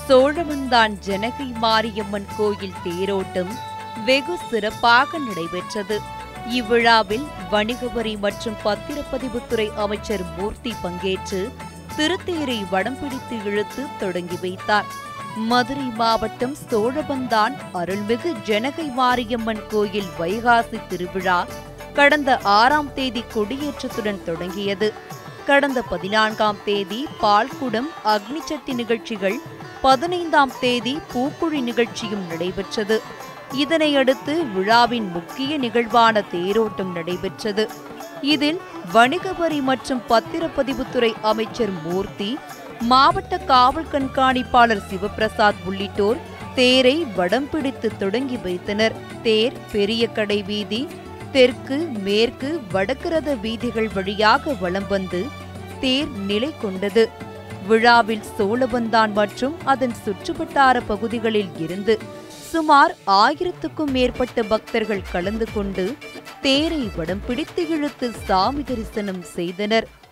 சோழவந்தான் ஜனகை மாரியம்மன் கோயில் தேரோட்டம் வெகு சிறப்பாக நடைபெற்றது இவ்விழாவில் வணிக வரி மற்றும் பத்திரப்பதிவுத்துறை அமைச்சர் மூர்த்தி பங்கேற்று திருத்தேரை வடம் பிடித்து இழுத்து தொடங்கி வைத்தார் மதுரை மாவட்டம் சோழவந்தான் அருள்மிகு ஜனகை மாரியம்மன் கோயில் வைகாசி திருவிழா கடந்த ஆறாம் தேதி கொடியேற்றத்துடன் தொடங்கியது கடந்த பதினான்காம் தேதி பால்குடம் அக்னிச்சட்டி நிகழ்ச்சிகள் பதினைந்தாம் தேதி பூக்குழி நிகழ்ச்சியும் நடைபெற்றது இதனையடுத்து விழாவின் முக்கிய நிகழ்வான தேரோட்டம் நடைபெற்றது இதில் வணிக வரி மற்றும் பத்திரப்பதிவுத்துறை அமைச்சர் மூர்த்தி மாவட்ட காவல் கண்காணிப்பாளர் சிவபிரசாத் உள்ளிட்டோர் தேரை வடம் பிடித்து தொடங்கி வைத்தனர் தேர் பெரிய கடை வீதி தெற்கு மேற்கு வடக்கு ரத வீதிகள் வழியாக வலம் வந்து தேர் நிலை கொண்டது விழாவில் சோழவந்தான் மற்றும் அதன் சுற்றுவட்டார பகுதிகளில் இருந்து சுமார் ஆயிரத்துக்கும் மேற்பட்ட பக்தர்கள் கலந்து கொண்டு தேரை வடம் பிடித்து இழுத்து சாமி தரிசனம் செய்தனர்